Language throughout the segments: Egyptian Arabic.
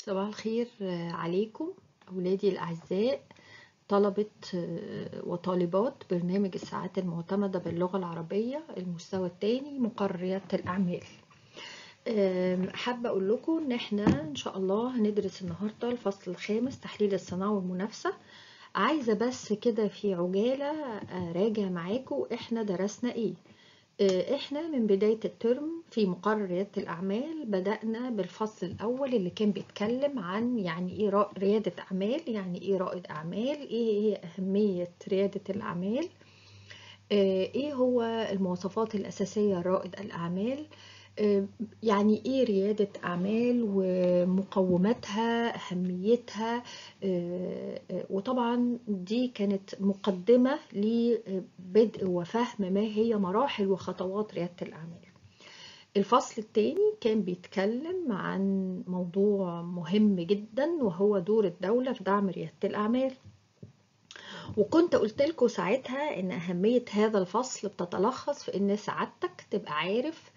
صباح الخير عليكم أولادي الأعزاء طلبة وطالبات برنامج الساعات المعتمدة باللغة العربية المستوى الثاني مقرر ريادة الأعمال حابة أقول لكم إن إحنا إن شاء الله هندرس النهاردة الفصل الخامس تحليل الصناعة والمنافسة عايزة بس كده في عجالة راجع معاكم إحنا درسنا إيه احنا من بداية الترم في مقرر ريادة الأعمال بدأنا بالفصل الأول اللي كان بيتكلم عن يعني إيه ريادة أعمال يعني إيه رائد أعمال إيه هي أهمية ريادة الأعمال إيه هو المواصفات الأساسية لرائد الأعمال يعني ايه ريادة أعمال ومقوماتها أهميتها وطبعا دي كانت مقدمة لبدء وفهم ما هي مراحل وخطوات ريادة الأعمال الفصل الثاني كان بيتكلم عن موضوع مهم جدا وهو دور الدولة في دعم ريادة الأعمال وكنت قلت لكم ساعتها ان اهمية هذا الفصل بتتلخص في ان سعادتك تبقى عارف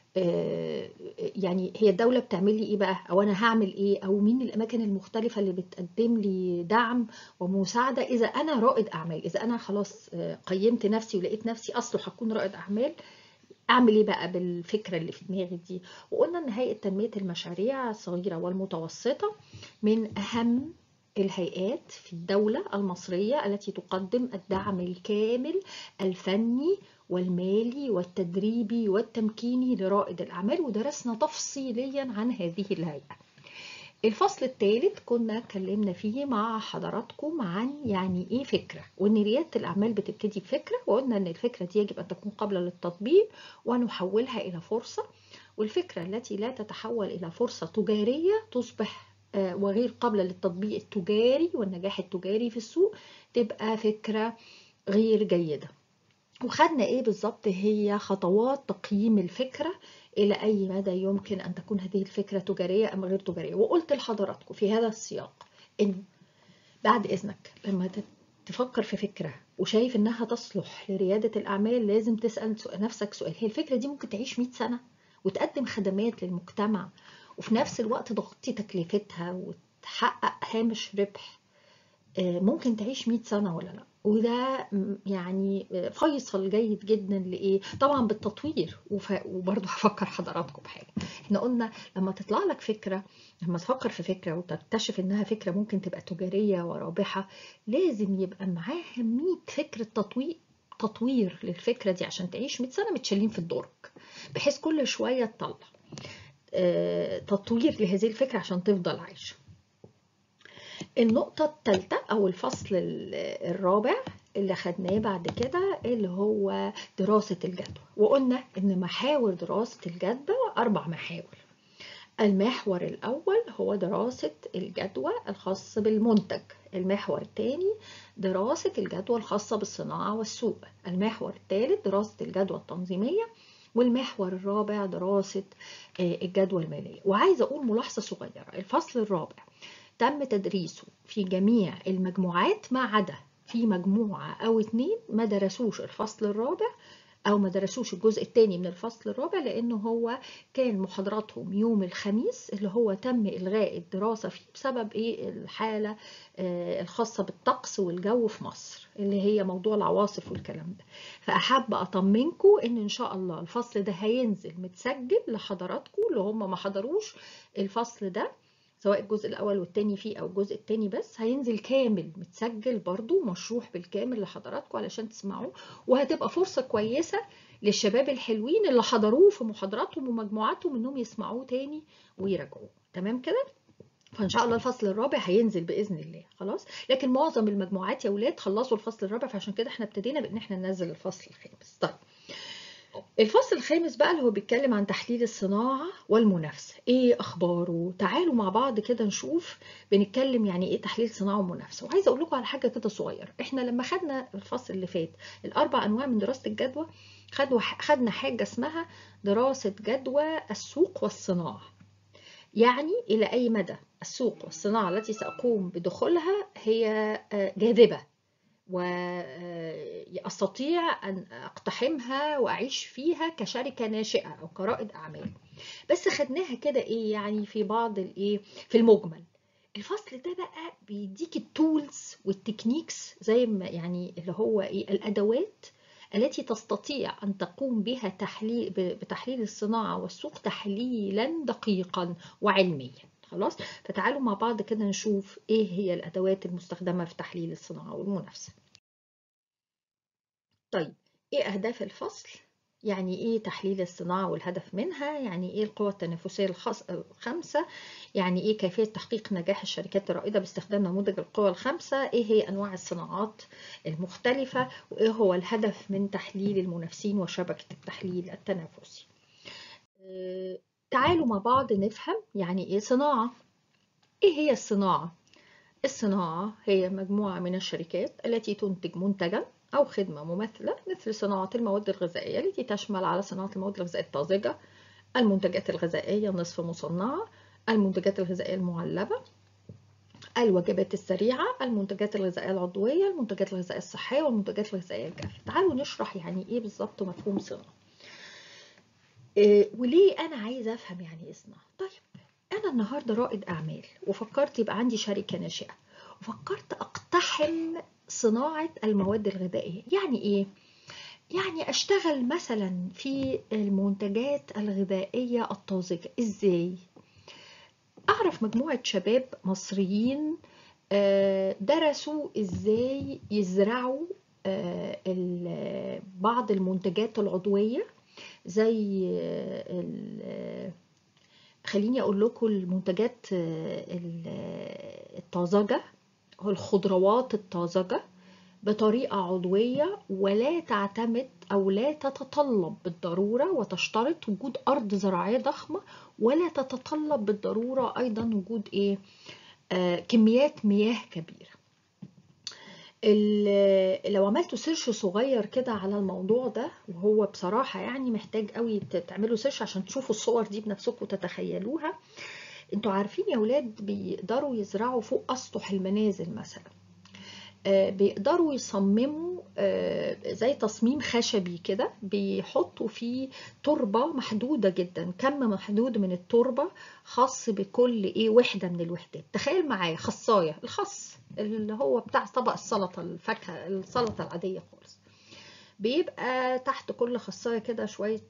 يعني هي الدولة بتعمل لي ايه بقى او انا هعمل ايه او مين الاماكن المختلفة اللي بتقدم لي دعم ومساعدة اذا انا رائد اعمال اذا انا خلاص قيمت نفسي ولقيت نفسي اصله هكون رائد اعمال اعمل ايه بقى بالفكرة اللي في دماغي دي وقلنا ان هيئة تنمية المشاريع الصغيرة والمتوسطة من اهم الهيئات في الدولة المصرية التي تقدم الدعم الكامل الفني والمالي والتدريبي والتمكيني لرائد الأعمال ودرسنا تفصيليا عن هذه الهيئة الفصل الثالث كنا اتكلمنا فيه مع حضراتكم عن يعني ايه فكرة وان ريادة الأعمال بتبتدي بفكرة وقلنا ان الفكرة دي يجب أن تكون قابلة للتطبيق ونحولها إلى فرصة والفكرة التي لا تتحول إلى فرصة تجارية تصبح وغير قابلة للتطبيق التجاري والنجاح التجاري في السوق تبقى فكرة غير جيدة وخدنا ايه بالظبط هي خطوات تقييم الفكرة الى اي مدى يمكن ان تكون هذه الفكرة تجارية ام غير تجارية وقلت لحضراتكم في هذا السياق ان بعد اذنك لما تفكر في فكرة وشايف انها تصلح لريادة الاعمال لازم تسأل نفسك سؤال هي الفكرة دي ممكن تعيش 100 سنة وتقدم خدمات للمجتمع وفي نفس الوقت تغطي تكلفتها وتحقق هامش ربح ممكن تعيش 100 سنة ولا لا وده يعني فيصل جيد جدا لايه طبعا بالتطوير وبرضه هفكر حضراتكم بحاجه احنا قلنا لما تطلع لك فكره لما تفكر في فكره وتكتشف انها فكره ممكن تبقى تجاريه ورابحه لازم يبقى معاها 100 فكره تطوير تطوير للفكره دي عشان تعيش 100 سنه متشالين في الدرج بحيث كل شويه تطلع تطوير لهذه الفكره عشان تفضل عايشه النقطة الثالثة أو الفصل الرابع اللي خدناه بعد كده اللي هو دراسة الجدوى وقلنا إن محاور دراسة الجدوى أربع محاور المحور الأول هو دراسة الجدوى الخاص بالمنتج المحور الثاني دراسة الجدوى الخاصة بالصناعة والسوق المحور الثالث دراسة الجدوى التنظيمية والمحور الرابع دراسة الجدوى المالية وعايزة أقول ملاحظة صغيرة الفصل الرابع تم تدريسه في جميع المجموعات ما عدا في مجموعة أو اتنين ما درسوش الفصل الرابع أو ما درسوش الجزء الثاني من الفصل الرابع لأنه هو كان محاضراتهم يوم الخميس اللي هو تم إلغاء الدراسة فيه بسبب إيه الحالة الخاصة بالطقس والجو في مصر اللي هي موضوع العواصف والكلام ده فأحب أطمنكم إن إن شاء الله الفصل ده هينزل متسجل لحضراتكم اللي هم ما حضروش الفصل ده سواء الجزء الأول والتاني فيه أو الجزء التاني بس هينزل كامل متسجل برضو مشروح بالكامل لحضراتكم علشان تسمعوه وهتبقى فرصة كويسة للشباب الحلوين اللي حضروه في محاضراتهم ومجموعاتهم إنهم يسمعوه تاني ويراجعوه تمام كده؟ فان شاء الله الفصل الرابع هينزل باذن الله خلاص لكن معظم المجموعات يا ولاد خلصوا الفصل الرابع فعشان كده احنا ابتدينا بان احنا ننزل الفصل الخامس طيب الفصل الخامس بقى اللي هو بيتكلم عن تحليل الصناعة والمنافسة ايه اخباره تعالوا مع بعض كده نشوف بنتكلم يعني ايه تحليل صناعة ومنافسة وعايزة اقول لكم على حاجة كده صغيرة احنا لما خدنا الفصل اللي فات الاربع انواع من دراسة الجدوى خدنا حاجة اسمها دراسة جدوى السوق والصناعة يعني إلى أي مدى السوق والصناعة التي سأقوم بدخولها هي جاذبة وأستطيع أن أقتحمها وأعيش فيها كشركة ناشئة أو كرائد أعمال بس خدناها كده ايه يعني في بعض الايه في المجمل الفصل ده بقى بيديك التولز والتكنيكس زي ما يعني اللي هو ايه الادوات التي تستطيع ان تقوم بها تحليل بتحليل الصناعه والسوق تحليلا دقيقا وعلميا خلاص فتعالوا مع بعض كده نشوف ايه هي الادوات المستخدمه في تحليل الصناعه والمنافسه طيب ايه اهداف الفصل يعني ايه تحليل الصناعة والهدف منها يعني ايه القوى التنافسية الخمسة يعني ايه كيفية تحقيق نجاح الشركات الرائدة باستخدام نموذج القوى الخمسة ايه هي انواع الصناعات المختلفة وايه هو الهدف من تحليل المنافسين وشبكة التحليل التنافسي اه تعالوا مع بعض نفهم يعني ايه صناعة ايه هي الصناعة الصناعة هي مجموعة من الشركات التي تنتج منتجا أو خدمة مماثلة مثل صناعة المواد الغذائية التي تشمل على صناعة المواد الغذائية الطازجة المنتجات الغذائية نصف مصنعة المنتجات الغذائية المعلبة الوجبات السريعة المنتجات الغذائية العضوية المنتجات الغذائية الصحية والمنتجات الغذائية الجافة تعالوا نشرح يعني إيه بالظبط مفهوم صناعة إيه وليه أنا عايزة أفهم يعني إيه صناعة طيب أنا النهاردة رائد أعمال وفكرت يبقى عندي شركة ناشئة وفكرت أقتحم صناعة المواد الغذائية يعني إيه؟ يعني أشتغل مثلا في المنتجات الغذائية الطازجة إزاي؟ أعرف مجموعة شباب مصريين درسوا إزاي يزرعوا بعض المنتجات العضوية زي خليني أقول لكم المنتجات الطازجة الخضروات الطازجة بطريقة عضوية ولا تعتمد أو لا تتطلب بالضرورة وتشترط وجود أرض زراعية ضخمة ولا تتطلب بالضرورة أيضا وجود إيه آه كميات مياه كبيرة لو عملتوا سيرش صغير كده على الموضوع ده وهو بصراحة يعني محتاج قوي تعملوا سيرش عشان تشوفوا الصور دي بنفسكم وتتخيلوها انتوا عارفين يا ولاد بيقدروا يزرعوا فوق اسطح المنازل مثلا آه بيقدروا يصمموا آه زي تصميم خشبي كده بيحطوا فيه تربة محدودة جدا كم محدود من التربة خاص بكل ايه وحدة من الوحدات تخيل معايا خصاية الخص اللي هو بتاع طبق السلطة الفاكهة السلطة العادية خالص بيبقى تحت كل خصاية كده شوية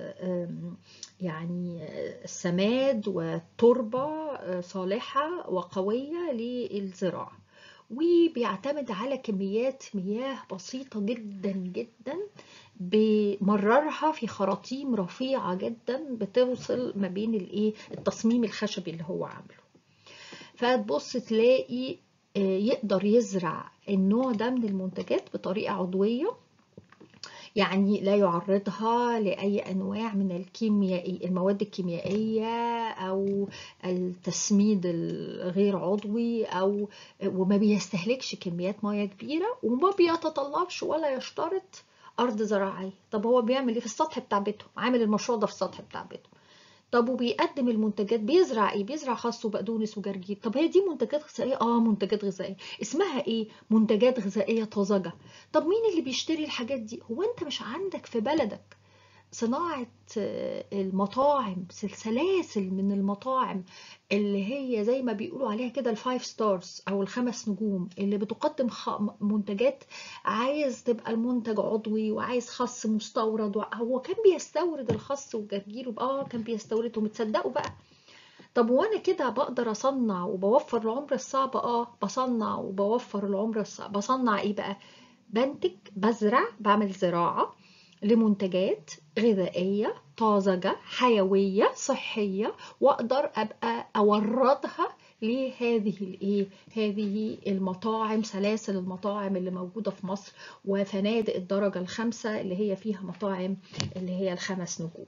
يعني سماد وتربة صالحة وقوية للزراعة وبيعتمد على كميات مياه بسيطة جدا جدا بمررها في خراطيم رفيعة جدا بتوصل ما بين الايه التصميم الخشبي اللي هو عامله فتبص تلاقي يقدر يزرع النوع ده من المنتجات بطريقة عضوية يعني لا يعرضها لأي أنواع من الكيميائي المواد الكيميائية أو التسميد الغير عضوي أو وما بيستهلكش كميات مياه كبيرة وما بيتطلبش ولا يشترط أرض زراعية طب هو بيعمل إيه في السطح بتاع بيته عامل المشروع ده في السطح بتاع بيته طب وبيقدم المنتجات بيزرع ايه بيزرع خس وبقدونس وجرجير طب هي دي منتجات غذائيه اه منتجات غذائيه اسمها ايه منتجات غذائيه طازجه طب مين اللي بيشتري الحاجات دي هو انت مش عندك في بلدك صناعة المطاعم سلاسل من المطاعم اللي هي زي ما بيقولوا عليها كده الفايف ستارز او الخمس نجوم اللي بتقدم منتجات عايز تبقى المنتج عضوي وعايز خس مستورد هو كان بيستورد الخس والجرجير اه كان بيستوردهم تصدقوا بقى طب وانا كده بقدر اصنع وبوفر العمر الصعب اه بصنع وبوفر العمر الصعب بصنع ايه بقى بنتج بزرع بعمل زراعه لمنتجات غذائية طازجة حيوية صحية وأقدر أبقى أوردها لهذه الايه هذه المطاعم سلاسل المطاعم اللي موجوده في مصر وفنادق الدرجه الخامسه اللي هي فيها مطاعم اللي هي الخمس نجوم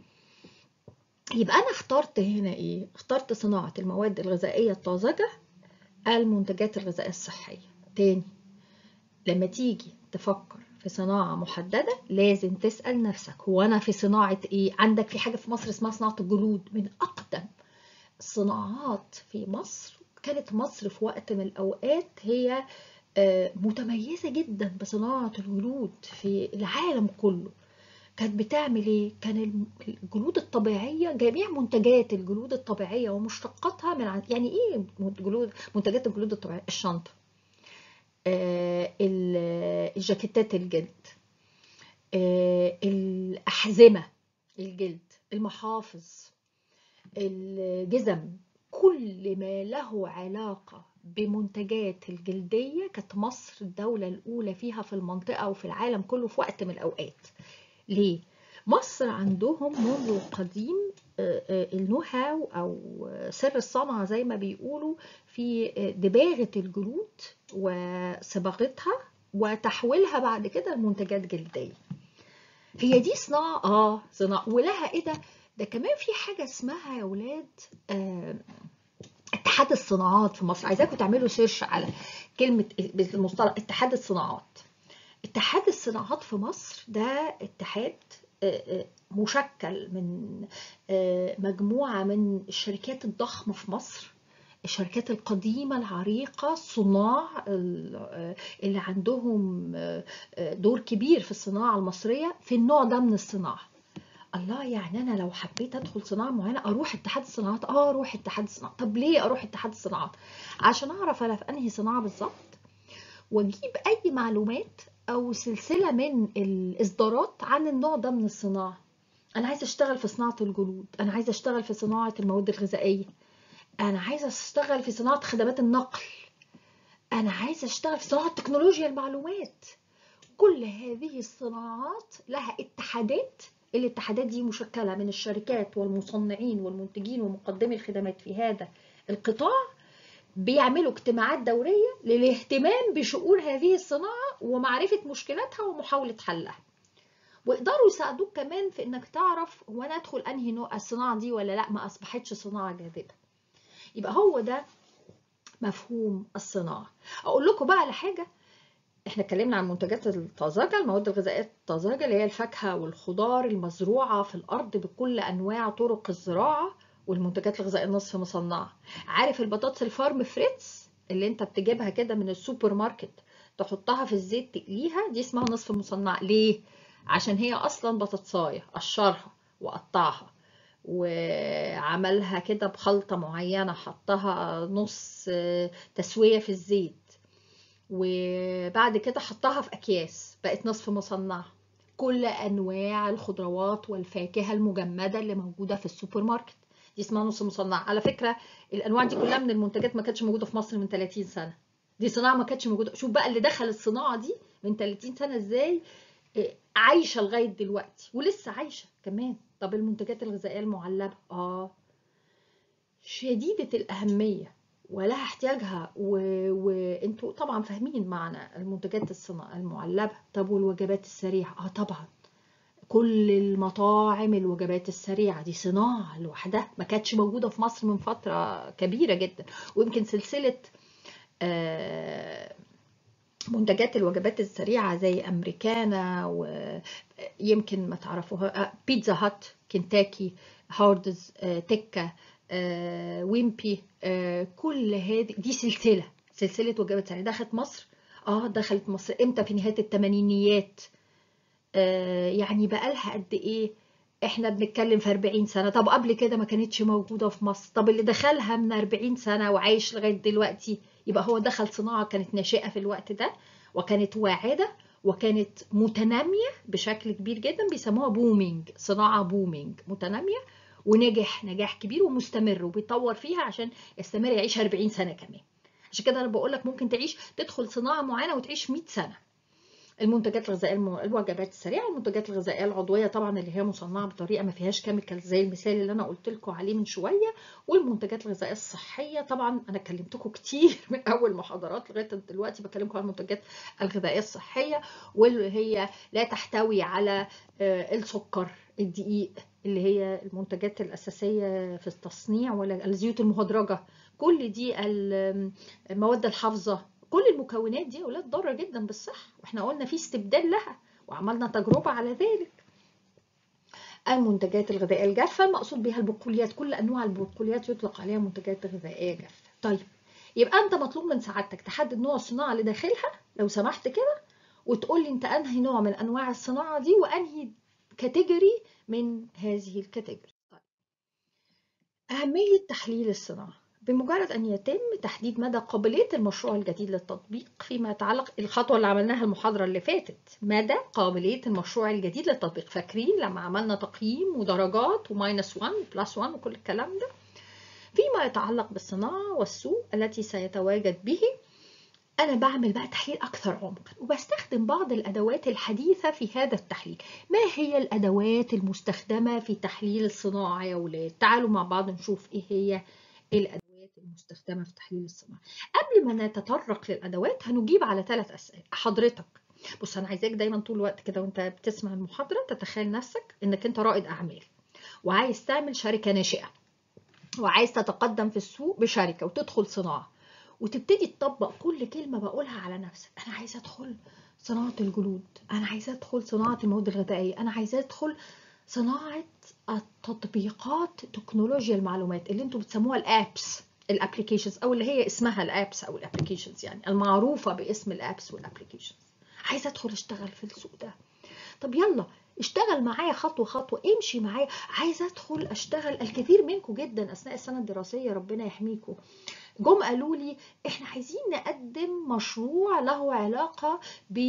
يبقى انا اخترت هنا ايه اخترت صناعه المواد الغذائيه الطازجه المنتجات الغذائيه الصحيه تاني لما تيجي تفكر في صناعة محددة لازم تسأل نفسك هو أنا في صناعة إيه؟ عندك في حاجة في مصر اسمها صناعة الجلود من أقدم الصناعات في مصر كانت مصر في وقت من الأوقات هي متميزة جدا بصناعة الجلود في العالم كله كانت بتعمل ايه كان الجلود الطبيعيه جميع منتجات الجلود الطبيعيه ومشتقاتها من عن... يعني ايه جلود منتجات الجلود الطبيعيه الشنطه آه الجاكيتات الجلد آه الاحزمه الجلد المحافظ الجزم كل ما له علاقه بمنتجات الجلديه كانت مصر الدوله الاولى فيها في المنطقه وفي العالم كله في وقت من الاوقات ليه؟ مصر عندهم منذ القديم النو هاو او سر الصنعه زي ما بيقولوا في دباغه الجلود وصباغتها وتحويلها بعد كده لمنتجات جلديه هي دي صناعه اه صناعه ولها ايه ده ده كمان في حاجه اسمها يا ولاد آه اتحاد الصناعات في مصر عايزاكم تعملوا سيرش على كلمه بالمصطلح اتحاد الصناعات اتحاد الصناعات في مصر ده اتحاد مشكل من مجموعة من الشركات الضخمة في مصر الشركات القديمة العريقة الصناع اللي عندهم دور كبير في الصناعة المصرية في النوع ده من الصناعة الله يعني انا لو حبيت ادخل صناعه معينه اروح اتحاد الصناعات اه اروح اتحاد الصناعات طب ليه اروح اتحاد الصناعات عشان اعرف انا في انهي صناعه بالظبط واجيب اي معلومات او سلسله من الاصدارات عن النوع ده من الصناعه انا عايزه اشتغل في صناعه الجلود انا عايزه اشتغل في صناعه المواد الغذائيه انا عايزه اشتغل في صناعه خدمات النقل انا عايزه اشتغل في صناعه تكنولوجيا المعلومات كل هذه الصناعات لها اتحادات الاتحادات دي مشكله من الشركات والمصنعين والمنتجين ومقدمي الخدمات في هذا القطاع بيعملوا اجتماعات دورية للاهتمام بشؤون هذه الصناعة ومعرفة مشكلاتها ومحاولة حلها ويقدروا يساعدوك كمان في انك تعرف هو انا ادخل انهي نوع الصناعة دي ولا لا ما اصبحتش صناعة جاذبة يبقى هو ده مفهوم الصناعة اقول لكم بقى على حاجة احنا اتكلمنا عن منتجات الطازجة المواد الغذائية الطازجة اللي هي الفاكهة والخضار المزروعة في الارض بكل انواع طرق الزراعة والمنتجات الغذائيه النصف مصنعه عارف البطاطس الفارم فريتز اللي انت بتجيبها كده من السوبر ماركت تحطها في الزيت تقليها دي اسمها نصف مصنعه ليه عشان هي اصلا بطاطسايه قشرها وقطعها وعملها كده بخلطه معينه حطها نص تسويه في الزيت وبعد كده حطها في اكياس بقت نصف مصنعه كل انواع الخضروات والفاكهه المجمده اللي موجوده في السوبر ماركت دي اسمها نص مصنعه على فكره الانواع دي كلها من المنتجات ما كانتش موجوده في مصر من 30 سنه دي صناعه ما كانتش موجوده شوف بقى اللي دخل الصناعه دي من 30 سنه ازاي عايشه لغايه دلوقتي ولسه عايشه كمان طب المنتجات الغذائيه المعلبه اه شديده الاهميه ولها احتياجها وانتوا و... طبعا فاهمين معنى المنتجات الصناعه المعلبه طب والوجبات السريعه اه طبعا كل المطاعم الوجبات السريعة دي صناعة لوحدها ما كانتش موجودة في مصر من فترة كبيرة جدا ويمكن سلسلة منتجات الوجبات السريعة زي أمريكانا ويمكن ما تعرفوها بيتزا هات كنتاكي هاردز تكة ويمبي كل هذه دي سلسلة سلسلة وجبات سريعة دخلت مصر اه دخلت مصر امتى في نهاية الثمانينيات يعني بقالها قد ايه احنا بنتكلم في 40 سنه طب قبل كده ما كانتش موجوده في مصر طب اللي دخلها من 40 سنه وعايش لغايه دلوقتي يبقى هو دخل صناعه كانت ناشئه في الوقت ده وكانت واعده وكانت متناميه بشكل كبير جدا بيسموها بومينج صناعه بومينج متناميه ونجح نجاح كبير ومستمر وبيطور فيها عشان يستمر يعيش 40 سنه كمان عشان كده انا بقول لك ممكن تعيش تدخل صناعه معينه وتعيش 100 سنه المنتجات الغذائيه الم... الوجبات السريعه والمنتجات الغذائيه العضويه طبعا اللي هي مصنعه بطريقه ما فيهاش كيميكال زي المثال اللي انا قلت لكم عليه من شويه والمنتجات الغذائيه الصحيه طبعا انا كلمتكم كتير من اول محاضرات لغايه دلوقتي بكلمكم عن المنتجات الغذائيه الصحيه واللي هي لا تحتوي على السكر الدقيق اللي هي المنتجات الاساسيه في التصنيع ولا الزيوت المهدرجه كل دي المواد الحافظه كل المكونات دي يا اولاد ضاره جدا بالصحه واحنا قلنا في استبدال لها وعملنا تجربه على ذلك المنتجات الغذائيه الجافه المقصود بها البقوليات كل انواع البقوليات يطلق عليها منتجات غذائيه جافه طيب يبقى انت مطلوب من سعادتك تحدد نوع الصناعه اللي داخلها لو سمحت كده وتقول لي انت انهي نوع من انواع الصناعه دي وانهي كاتيجوري من هذه الكاتيجوري طيب. أهمية تحليل الصناعة بمجرد أن يتم تحديد مدى قابلية المشروع الجديد للتطبيق فيما يتعلق الخطوة اللي عملناها المحاضرة اللي فاتت مدى قابلية المشروع الجديد للتطبيق فاكرين لما عملنا تقييم ودرجات وماينس 1 بلس 1 وكل الكلام ده فيما يتعلق بالصناعة والسوق التي سيتواجد به أنا بعمل بقى تحليل أكثر عمقا وبستخدم بعض الأدوات الحديثة في هذا التحليل ما هي الأدوات المستخدمة في تحليل الصناعة يا ولاد تعالوا مع بعض نشوف إيه هي الأدوات المستخدمة في تحليل الصناعة قبل ما نتطرق للأدوات هنجيب على ثلاث أسئلة حضرتك بص أنا عايزاك دايما طول الوقت كده وأنت بتسمع المحاضرة تتخيل نفسك إنك أنت رائد أعمال وعايز تعمل شركة ناشئة وعايز تتقدم في السوق بشركة وتدخل صناعة وتبتدي تطبق كل كلمة بقولها على نفسك أنا عايزة أدخل صناعة الجلود أنا عايزة أدخل صناعة المواد الغذائية أنا عايزة أدخل صناعة التطبيقات تكنولوجيا المعلومات اللي انتوا بتسموها الابس الابلكيشنز او اللي هي اسمها الابس او الابلكيشنز يعني المعروفة باسم الابس والابلكيشنز عايزة أدخل أشتغل في السوق ده طب يلا اشتغل معايا خطوة خطوة امشي معايا عايزة أدخل أشتغل الكثير منكم جدا أثناء السنة الدراسية ربنا يحميكم جم قالوا لي احنا عايزين نقدم مشروع له علاقة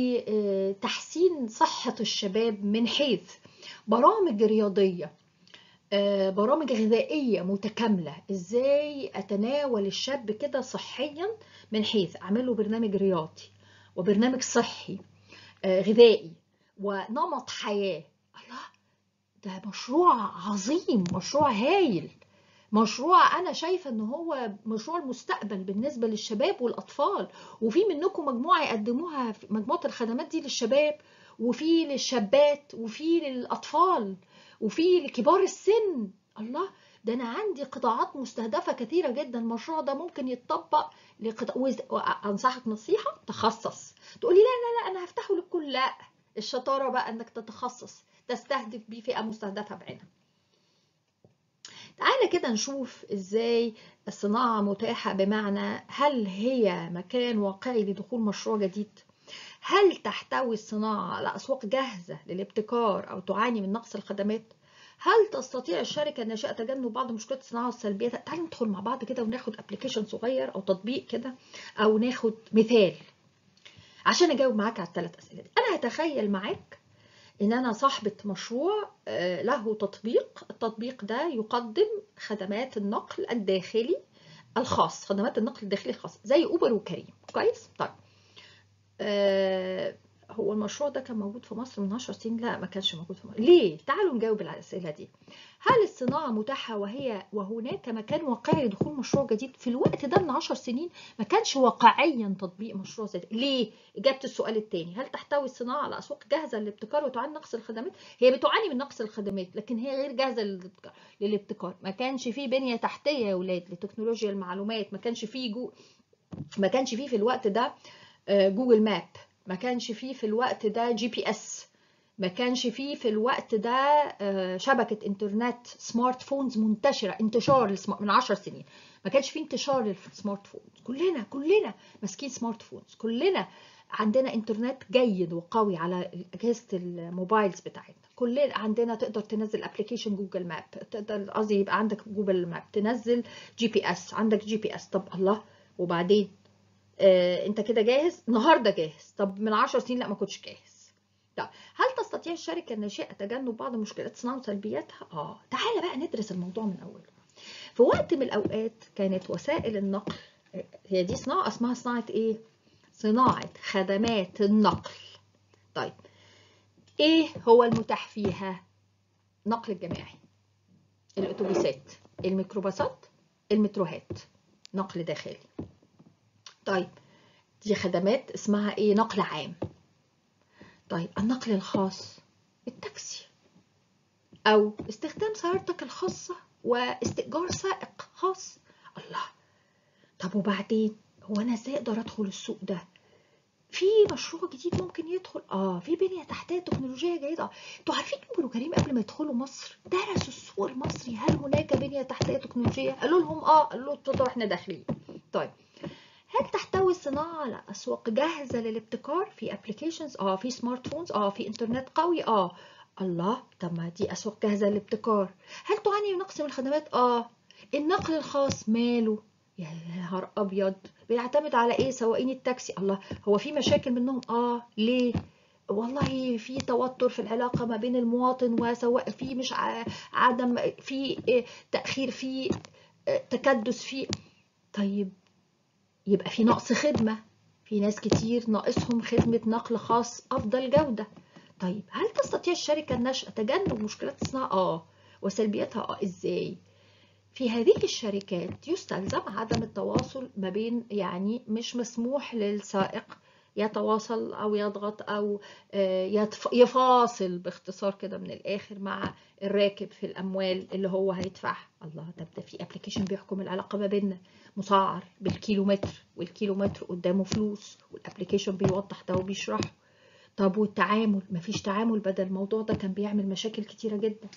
بتحسين صحة الشباب من حيث برامج رياضية برامج غذائية متكاملة ازاي اتناول الشاب كده صحيا من حيث اعمله برنامج رياضي وبرنامج صحي غذائي ونمط حياة الله ده مشروع عظيم مشروع هايل مشروع انا شايفه ان هو مشروع المستقبل بالنسبه للشباب والاطفال وفي منكم مجموعه يقدموها في مجموعه الخدمات دي للشباب وفي للشابات وفي للاطفال وفي لكبار السن الله ده انا عندي قطاعات مستهدفه كثيره جدا المشروع ده ممكن يتطبق لقطاع انصحك نصيحه تخصص تقولي لا لا لا انا هفتحه للكل لا الشطاره بقى انك تتخصص تستهدف بيه فئه مستهدفه بعينها تعالى كده نشوف ازاي الصناعة متاحة بمعنى هل هي مكان واقعي لدخول مشروع جديد؟ هل تحتوي الصناعة على أسواق جاهزة للابتكار أو تعاني من نقص الخدمات؟ هل تستطيع الشركة الناشئة تجنب بعض مشكلات الصناعة والسلبيات؟ تعالوا ندخل مع بعض كده وناخد ابلكيشن صغير أو تطبيق كده أو ناخد مثال عشان أجاوب معاك على الثلاث أسئلة دي. أنا هتخيل معاك ان انا صاحبة مشروع له تطبيق التطبيق ده يقدم خدمات النقل الداخلي الخاص خدمات النقل الداخلي الخاص زي اوبر وكريم كويس طيب آه هو المشروع ده كان موجود في مصر من 10 سنين لا ما كانش موجود في مصر ليه تعالوا نجاوب الاسئله دي هل الصناعه متاحه وهي وهناك مكان واقعي لدخول مشروع جديد في الوقت ده من 10 سنين ما كانش واقعيا تطبيق مشروع زي ده ليه اجابه السؤال الثاني هل تحتوي الصناعه على اسواق جاهزه للابتكار وتعاني نقص الخدمات هي بتعاني من نقص الخدمات لكن هي غير جاهزه للابتكار للابتكار ما كانش فيه بنيه تحتيه يا اولاد لتكنولوجيا المعلومات ما كانش فيه جو ما كانش فيه في الوقت ده جوجل ماب ما كانش فيه في الوقت ده جي بي اس ما كانش فيه في الوقت ده شبكة انترنت سمارت فونز منتشرة انتشار من 10 سنين ما كانش فيه انتشار للسمارت فونز كلنا كلنا ماسكين سمارت فونز كلنا عندنا انترنت جيد وقوي على اجهزه الموبايلز بتاعتنا كلنا عندنا تقدر تنزل ابلكيشن جوجل ماب تقدر قصدي يبقى عندك جوجل ماب تنزل جي بي اس عندك جي بي اس طب الله وبعدين آه انت كده جاهز النهارده جاهز طب من 10 سنين لا ما كنتش جاهز طب هل تستطيع الشركه الناشئه تجنب بعض مشكلات الصناعه وسلبياتها اه تعالى بقى ندرس الموضوع من اوله في وقت من الاوقات كانت وسائل النقل هي دي صناعه اسمها صناعه ايه صناعه خدمات النقل طيب ايه هو المتاح فيها نقل الجماعي الاتوبيسات الميكروباصات المتروهات نقل داخلي طيب دي خدمات اسمها ايه نقل عام طيب النقل الخاص التاكسي او استخدام سيارتك الخاصة واستئجار سائق خاص الله طب وبعدين هو انا ازاي اقدر ادخل السوق ده في مشروع جديد ممكن يدخل اه في بنيه تحتيه تكنولوجيه جيده انتوا عارفين ابن كريم قبل ما يدخلوا مصر درسوا السوق المصري هل هناك بنيه تحتيه تكنولوجيه قالوا لهم اه قالوا له اتفضلوا احنا داخلين طيب هل تحتوي الصناعة على أسواق جاهزة للابتكار في ابلكيشنز اه في سمارت فونز اه في انترنت قوي اه الله طب ما دي أسواق جاهزة للابتكار هل تعاني من نقص من الخدمات؟ آه النقل الخاص ماله؟ يا نهار أبيض بيعتمد على إيه سواقين التاكسي الله هو في مشاكل منهم؟ آه ليه؟ والله في توتر في العلاقة ما بين المواطن وسواق في مش عدم في تأخير في تكدس في طيب يبقى في نقص خدمة في ناس كتير ناقصهم خدمة نقل خاص أفضل جودة طيب هل تستطيع الشركة الناشئة تجنب مشكلات الصناعة؟ آه وسلبياتها آه إزاي؟ في هذه الشركات يستلزم عدم التواصل ما بين يعني مش مسموح للسائق يتواصل أو يضغط أو يفاصل باختصار كده من الآخر مع الراكب في الأموال اللي هو هيدفعها الله طب ده في ابلكيشن بيحكم العلاقة ما بيننا مسعر بالكيلومتر والكيلومتر قدامه فلوس والابلكيشن بيوضح ده وبيشرحه طب والتعامل مفيش تعامل بدل الموضوع ده كان بيعمل مشاكل كتيرة جدا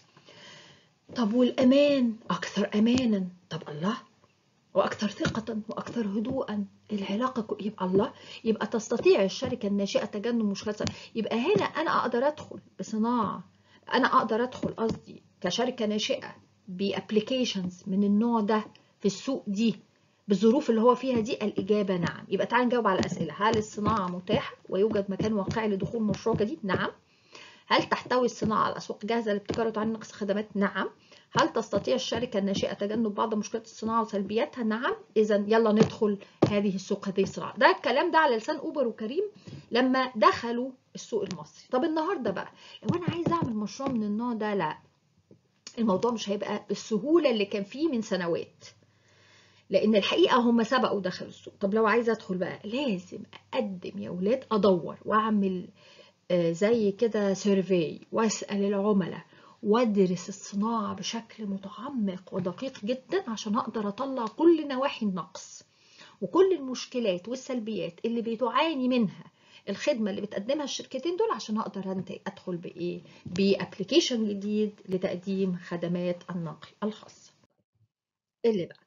طب والأمان أكثر أمانا طب الله وأكثر ثقة وأكثر هدوءا العلاقة يبقى الله يبقى تستطيع الشركة الناشئة تجنب مشكلات يبقى هنا أنا أقدر أدخل بصناعة أنا أقدر أدخل قصدي كشركة ناشئة بأبليكيشنز من النوع ده في السوق دي بالظروف اللي هو فيها دي الإجابة نعم يبقى تعال نجاوب على الأسئلة هل الصناعة متاحة ويوجد مكان واقعي لدخول مشروع جديد نعم هل تحتوي الصناعة على أسواق جاهزة للابتكار وتعاني نقص خدمات نعم هل تستطيع الشركة الناشئة تجنب بعض مشكلات الصناعة وسلبياتها نعم إذا يلا ندخل هذه السوق هذه الصناعة ده الكلام ده على لسان أوبر وكريم لما دخلوا السوق المصري طب النهاردة بقى لو أنا عايز أعمل مشروع من النوع ده لا الموضوع مش هيبقى بالسهولة اللي كان فيه من سنوات لان الحقيقه هم سبقوا دخلوا السوق طب لو عايزه ادخل بقى لازم اقدم يا ولاد ادور واعمل زي كده سيرفي واسال العملاء وادرس الصناعه بشكل متعمق ودقيق جدا عشان اقدر اطلع كل نواحي النقص وكل المشكلات والسلبيات اللي بتعاني منها الخدمة اللي بتقدمها الشركتين دول عشان اقدر ادخل بايه بابلكيشن جديد لتقديم خدمات النقل الخاصة اللي بقى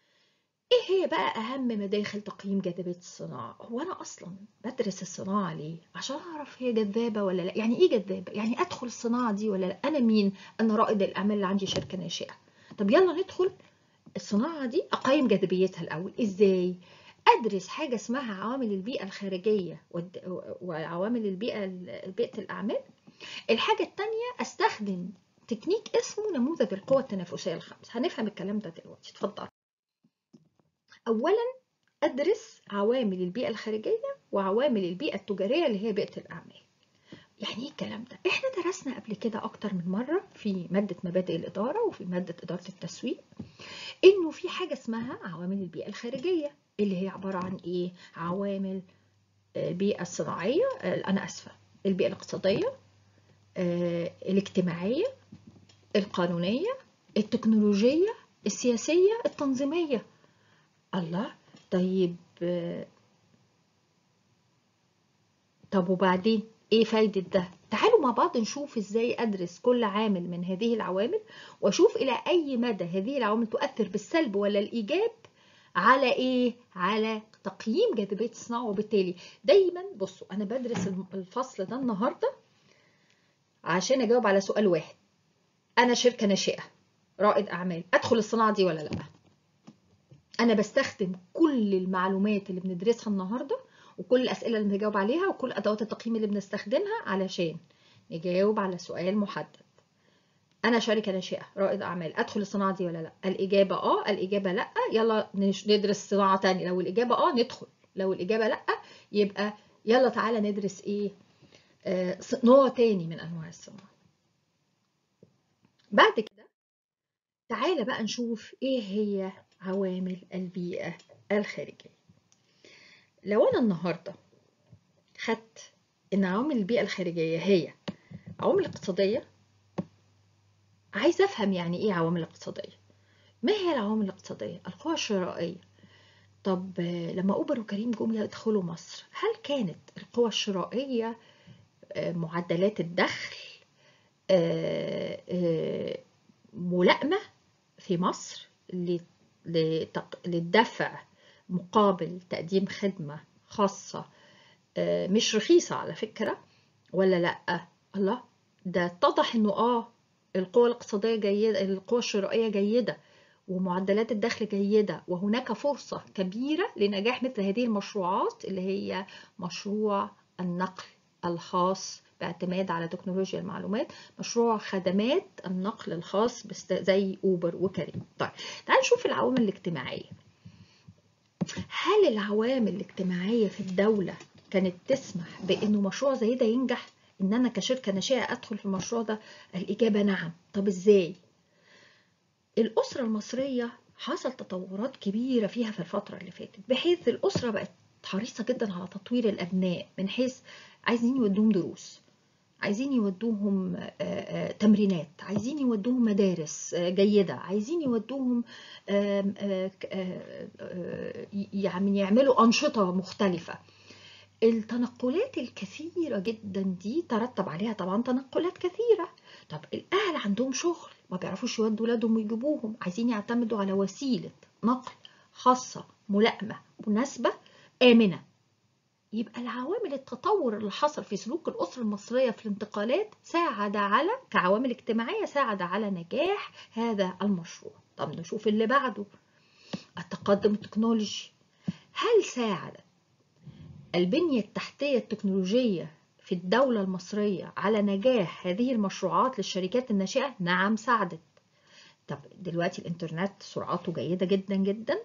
ايه هي بقى اهم مداخل تقييم جاذبيه الصناعه هو انا اصلا بدرس الصناعه ليه عشان اعرف هي جذابه ولا لا يعني ايه جذابه يعني ادخل الصناعه دي ولا لا انا مين انا رائد الاعمال اللي عندي شركه ناشئه طب يلا ندخل الصناعه دي اقيم جاذبيتها الاول ازاي ادرس حاجه اسمها عوامل البيئه الخارجيه وعوامل البيئه بيئه الاعمال الحاجه الثانيه استخدم تكنيك اسمه نموذج القوى التنافسيه الخمس هنفهم الكلام ده دلوقتي اتفضل أولا أدرس عوامل البيئة الخارجية وعوامل البيئة التجارية اللي هي بيئة الأعمال يعني ايه الكلام ده؟ احنا درسنا قبل كده أكتر من مرة في مادة مبادئ الإدارة وفي مادة إدارة التسويق إنه في حاجة اسمها عوامل البيئة الخارجية اللي هي عبارة عن إيه؟ عوامل البيئة الصناعية أنا آسفة البيئة الاقتصادية الاجتماعية القانونية التكنولوجية السياسية التنظيمية الله طيب طب وبعدين ايه فايدة ده تعالوا مع بعض نشوف ازاي ادرس كل عامل من هذه العوامل واشوف الى اي مدى هذه العوامل تؤثر بالسلب ولا الايجاب على ايه على تقييم جاذبية الصناعة وبالتالي دايما بصوا انا بدرس الفصل ده النهاردة عشان اجاوب على سؤال واحد انا شركة ناشئة رائد اعمال ادخل الصناعة دي ولا لا انا بستخدم كل المعلومات اللي بندرسها النهارده وكل الاسئله اللي بنجاوب عليها وكل ادوات التقييم اللي بندخلها علشان نجاوب على سؤال محدد انا شركه ناشئه رائد اعمال ادخل الصناعه دي ولا لا الاجابه اه الاجابه لا يلا ندرس صناعه تانية لو الاجابه اه ندخل لو الاجابه لا يبقى يلا تعالى ندرس ايه آه نوع تاني من انواع الصناعه بعد كده تعالى بقى نشوف ايه هي عوامل البيئة الخارجية لو أنا النهاردة خدت إن عوامل البيئة الخارجية هي عوامل اقتصادية عايزة أفهم يعني إيه عوامل اقتصادية ما هي العوامل الاقتصادية؟ القوى الشرائية طب لما أوبر وكريم جم يدخلوا مصر هل كانت القوى الشرائية معدلات الدخل ملائمة في مصر للدفع مقابل تقديم خدمة خاصة مش رخيصة على فكرة ولا لأ الله ده اتضح انه اه القوى الاقتصادية جيدة القوى الشرائية جيدة ومعدلات الدخل جيدة وهناك فرصة كبيرة لنجاح مثل هذه المشروعات اللي هي مشروع النقل الخاص باعتماد على تكنولوجيا المعلومات مشروع خدمات النقل الخاص زي اوبر وكريم طيب تعال نشوف العوامل الاجتماعية هل العوامل الاجتماعية في الدولة كانت تسمح بانه مشروع زي ده ينجح ان انا كشركة ناشئة ادخل في المشروع ده الاجابة نعم طب ازاي الاسرة المصرية حصل تطورات كبيرة فيها في الفترة اللي فاتت بحيث الأسرة بقت حريصة جدا على تطوير الأبناء من حيث عايزين يودوهم دروس عايزين يودوهم تمرينات عايزين يودوهم مدارس جيدة عايزين يودوهم يعني يعملوا أنشطة مختلفة التنقلات الكثيرة جدا دي ترتب عليها طبعا تنقلات كثيرة طب الأهل عندهم شغل ما بيعرفوش يودوا ولادهم ويجيبوهم عايزين يعتمدوا على وسيلة نقل خاصة ملائمة مناسبة آمنة يبقى العوامل التطور اللي حصل في سلوك الأسرة المصرية في الانتقالات ساعد على كعوامل اجتماعية ساعد على نجاح هذا المشروع طب نشوف اللي بعده التقدم التكنولوجي هل ساعدت البنية التحتية التكنولوجية في الدولة المصرية على نجاح هذه المشروعات للشركات الناشئة؟ نعم ساعدت. طب دلوقتي الإنترنت سرعته جيدة جدا جدا.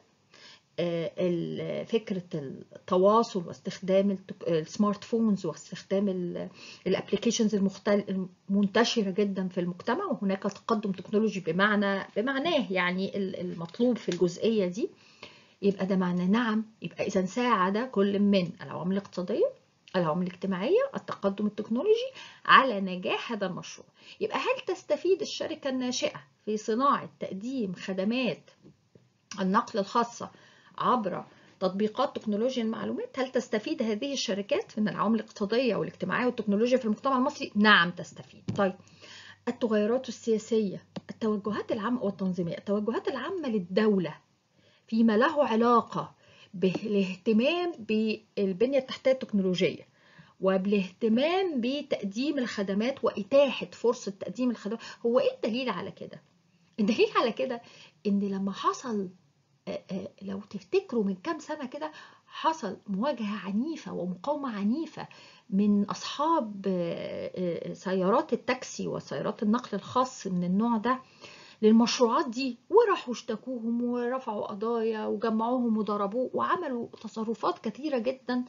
فكرة التواصل واستخدام السمارت فونز واستخدام الابلكيشنز المنتشرة جدا في المجتمع وهناك تقدم تكنولوجي بمعنى بمعناه يعني المطلوب في الجزئية دي يبقى ده معنى نعم يبقى إذا ساعد كل من العوامل الاقتصادية العوامل الاجتماعية التقدم التكنولوجي على نجاح هذا المشروع يبقى هل تستفيد الشركة الناشئة في صناعة تقديم خدمات النقل الخاصة عبر تطبيقات تكنولوجيا المعلومات هل تستفيد هذه الشركات من العوامل الاقتصادية والاجتماعية والتكنولوجيا في المجتمع المصري؟ نعم تستفيد طيب التغيرات السياسية التوجهات العامة والتنظيمية التوجهات العامة للدولة فيما له علاقة بالاهتمام بالبنية التحتية التكنولوجية وبالاهتمام بتقديم الخدمات وإتاحة فرصة تقديم الخدمات هو إيه الدليل على كده؟ الدليل على كده إن لما حصل لو تفتكروا من كام سنة كده حصل مواجهة عنيفة ومقاومة عنيفة من أصحاب سيارات التاكسي وسيارات النقل الخاص من النوع ده للمشروعات دي وراحوا اشتكوهم ورفعوا قضايا وجمعوهم وضربوه وعملوا تصرفات كثيرة جدا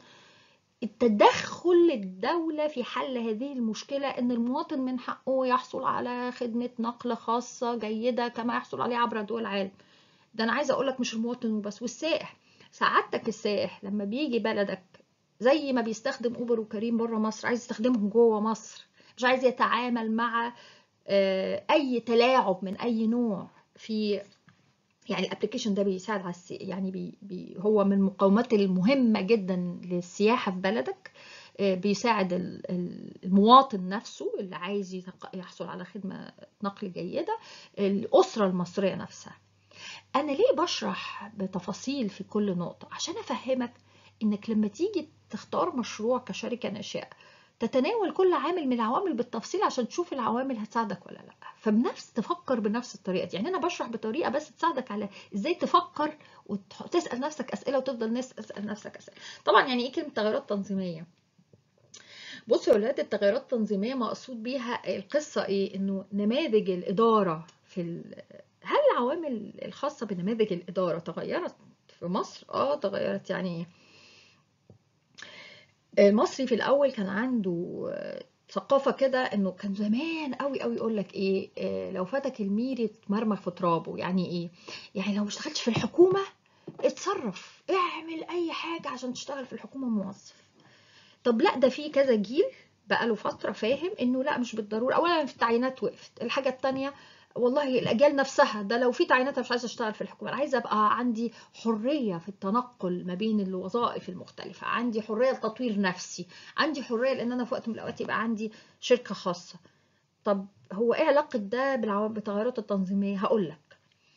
التدخل الدولة في حل هذه المشكلة ان المواطن من حقه يحصل على خدمة نقل خاصة جيدة كما يحصل عليها عبر دول العالم ده انا عايزة اقولك مش المواطن وبس والسائح سعادتك السائح لما بيجي بلدك زي ما بيستخدم اوبر وكريم بره مصر عايز يستخدمهم جوه مصر مش عايز يتعامل مع اي تلاعب من اي نوع في يعني الابلكيشن ده بيساعد على السي... يعني بي... بي... هو من المقومات المهمه جدا للسياحه في بلدك بيساعد المواطن نفسه اللي عايز يحصل على خدمه نقل جيده الاسره المصريه نفسها انا ليه بشرح بتفاصيل في كل نقطه عشان افهمك انك لما تيجي تختار مشروع كشركه ناشئه تتناول كل عامل من العوامل بالتفصيل عشان تشوف العوامل هتساعدك ولا لا فبنفس تفكر بنفس الطريقه دي يعني انا بشرح بطريقه بس تساعدك على ازاي تفكر وتسال نفسك اسئله وتفضل ناس تسال نفسك اسئله طبعا يعني ايه كلمه تغيرات تنظيميه بصوا يا ولاد التغيرات التنظيميه مقصود بيها القصه ايه انه نماذج الاداره في ال... هل العوامل الخاصه بنماذج الاداره تغيرت في مصر اه تغيرت يعني المصري في الاول كان عنده ثقافه كده انه كان زمان قوي قوي يقول لك ايه, إيه لو فاتك الميري تمرمغ في ترابه يعني ايه يعني لو ما اشتغلتش في الحكومه اتصرف اعمل اي حاجه عشان تشتغل في الحكومه موظف طب لا ده في كذا جيل بقاله فتره فاهم انه لا مش بالضروره اولا في التعيينات وقفت الحاجه الثانيه والله الاجيال نفسها ده لو في تعيينات مش عايزه اشتغل في الحكومه انا عايزه ابقى عندي حريه في التنقل ما بين الوظائف المختلفه عندي حريه لتطوير نفسي عندي حريه لان انا في وقت من الاوقات يبقى عندي شركه خاصه طب هو ايه علاقه ده بتغيرات التنظيميه هقول لك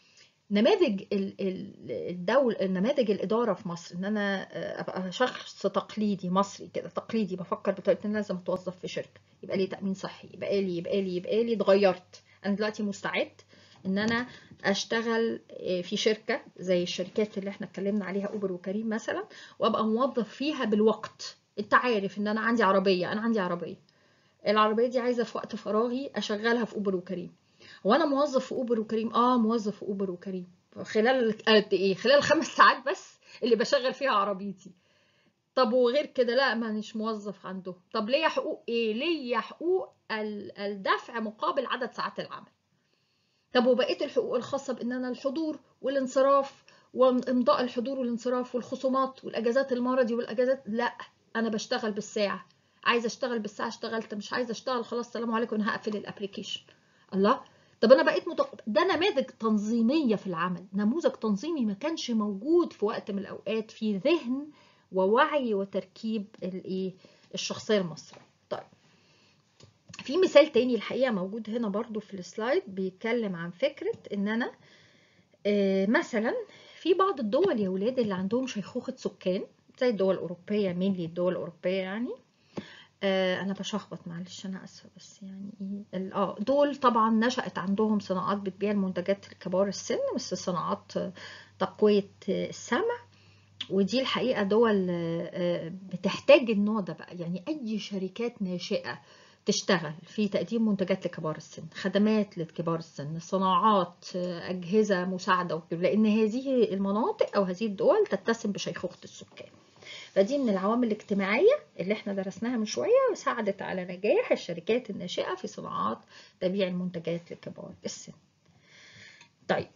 نماذج الدول نماذج الاداره في مصر ان انا ابقى شخص تقليدي مصري كده تقليدي بفكر بطريقه ان لازم اتوظف في شركه يبقى لي تامين صحي يبقى لي يبقى لي يبقى لي اتغيرت انا دلوقتي مستعد ان انا اشتغل في شركه زي الشركات اللي احنا اتكلمنا عليها اوبر وكريم مثلا وابقى موظف فيها بالوقت انت عارف ان انا عندي عربيه انا عندي عربيه العربيه دي عايزه في وقت فراغي اشغلها في اوبر وكريم وانا موظف في اوبر وكريم اه موظف في اوبر وكريم خلال قد ايه خلال خمس ساعات بس اللي بشغل فيها عربيتي طب وغير كده لا مانيش موظف عنده طب ليا حقوق ايه ليا حقوق الدفع مقابل عدد ساعات العمل طب وبقيه الحقوق الخاصه بان انا الحضور والانصراف وامضاء الحضور والانصراف والخصومات والاجازات المرضي والاجازات لا انا بشتغل بالساعه عايزه اشتغل بالساعه اشتغلت مش عايزه اشتغل خلاص سلام عليكم انا هقفل الابلكيشن الله طب انا بقيت متق... ده نماذج تنظيميه في العمل نموذج تنظيمي ما كانش موجود في وقت من الاوقات في ذهن ووعي وتركيب الايه الشخصيه المصريه طيب في مثال تاني الحقيقه موجود هنا برضو في السلايد بيتكلم عن فكره ان انا آه مثلا في بعض الدول يا ولاد اللي عندهم شيخوخه سكان زي الدول الاوروبيه مين الدول الاوروبيه يعني آه انا بشخبط معلش انا اسفه بس يعني ايه اه دول طبعا نشأت عندهم صناعات بتبيع المنتجات لكبار السن بس صناعات تقويه السمع ودي الحقيقه دول آه بتحتاج النوع ده بقى يعني اي شركات ناشئه تشتغل في تقديم منتجات لكبار السن خدمات لكبار السن صناعات اجهزه مساعده وكده لان هذه المناطق او هذه الدول تتسم بشيخوخه السكان فدي من العوامل الاجتماعية اللي احنا درسناها من شوية وساعدت على نجاح الشركات الناشئة في صناعات تبيع المنتجات لكبار السن. طيب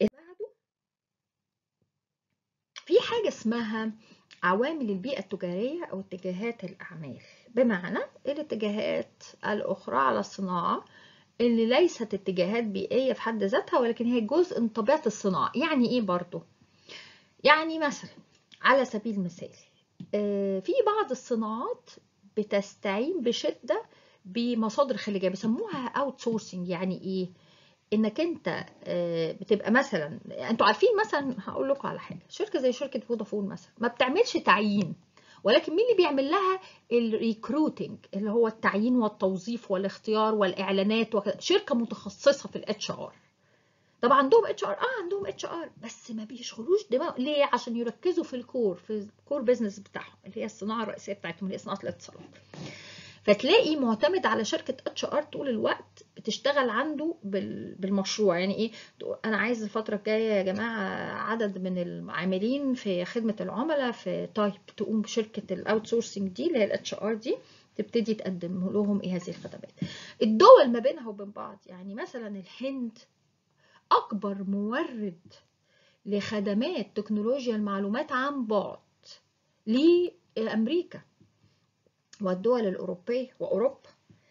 في حاجة اسمها عوامل البيئة التجارية أو اتجاهات الأعمال بمعنى الاتجاهات الأخرى على الصناعة اللي ليست اتجاهات بيئية في حد ذاتها ولكن هي جزء من طبيعة الصناعة يعني إيه برضو؟ يعني مثلا على سبيل المثال في بعض الصناعات بتستعين بشدة بمصادر خارجية بيسموها اوت سورسنج يعني ايه انك انت بتبقى مثلا انتوا عارفين مثلا هقول لكم على حاجه شركه زي شركه فودافون مثلا ما بتعملش تعيين ولكن مين اللي بيعمل لها الريكروتنج اللي هو التعيين والتوظيف والاختيار والاعلانات وكذا شركه متخصصه في الاتش ار طب عندهم اتش ار اه عندهم اتش ار بس ما بيشغلوش دماغ ليه عشان يركزوا في الكور في الكور بيزنس بتاعهم اللي هي الصناعه الرئيسيه بتاعتهم اللي هي صناعه الاتصالات فتلاقي معتمد على شركه اتش ار طول الوقت بتشتغل عنده بالمشروع يعني ايه انا عايز الفتره الجايه يا جماعه عدد من العاملين في خدمه العملاء في تايب تقوم بشركه الاوت سورسنج دي اللي هي الاتش ار دي تبتدي تقدم لهم ايه هذه الخدمات الدول ما بينها وبين بعض يعني مثلا الهند أكبر مورد لخدمات تكنولوجيا المعلومات عن بعد لأمريكا والدول الأوروبية وأوروبا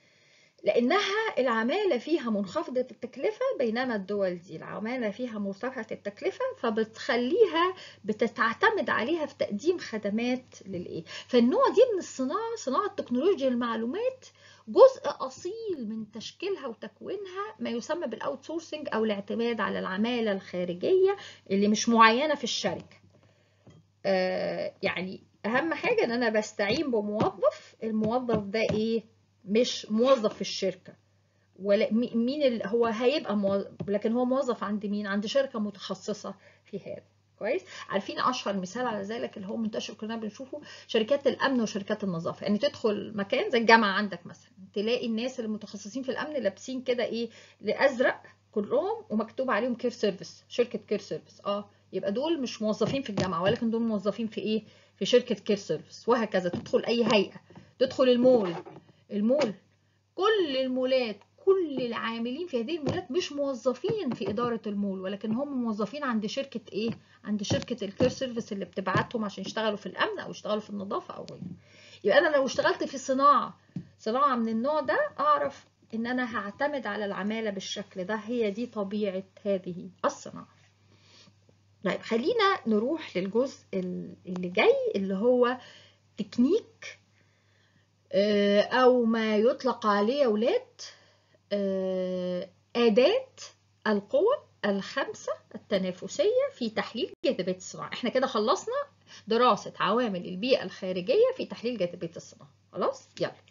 لأنها العمالة فيها منخفضة التكلفة بينما الدول دي العمالة فيها مرتفعة التكلفة فبتخليها بتعتمد عليها في تقديم خدمات للإيه فالنوع دي من الصناعة صناعة تكنولوجيا المعلومات جزء أصيل من تشكيلها وتكوينها ما يسمى بالاوت سورسنج أو الاعتماد على العمالة الخارجية اللي مش معينة في الشركة. آه يعني أهم حاجة إن أنا بستعين بموظف، الموظف ده إيه؟ مش موظف في الشركة. ولا مين اللي هو هيبقى موظف لكن هو موظف عند مين؟ عند شركة متخصصة في هذا. كويس عارفين اشهر مثال على ذلك اللي هو منتشر كلنا بنشوفه شركات الامن وشركات النظافه يعني تدخل مكان زي الجامعه عندك مثلا تلاقي الناس المتخصصين في الامن لابسين كده ايه لازرق كلهم ومكتوب عليهم كير سيرفيس شركه كير سيرفيس اه يبقى دول مش موظفين في الجامعه ولكن دول موظفين في ايه في شركه كير سيرفيس وهكذا تدخل اي هيئه تدخل المول المول كل المولات كل العاملين في هذه المولات مش موظفين في إدارة المول ولكن هم موظفين عند شركة إيه؟ عند شركة الكير سيرفيس اللي بتبعتهم عشان يشتغلوا في الأمن أو يشتغلوا في النظافة أو غيره. يبقى أنا لو اشتغلت في صناعة صناعة من النوع ده أعرف إن أنا هعتمد على العمالة بالشكل ده هي دي طبيعة هذه الصناعة. طيب خلينا نروح للجزء اللي جاي اللي هو تكنيك أو ما يطلق عليه يا ولاد أداة القوة الخمسة التنافسية في تحليل جاذبية الصناعة احنا كده خلصنا دراسة عوامل البيئة الخارجية في تحليل جاذبية الصناعة خلاص يلا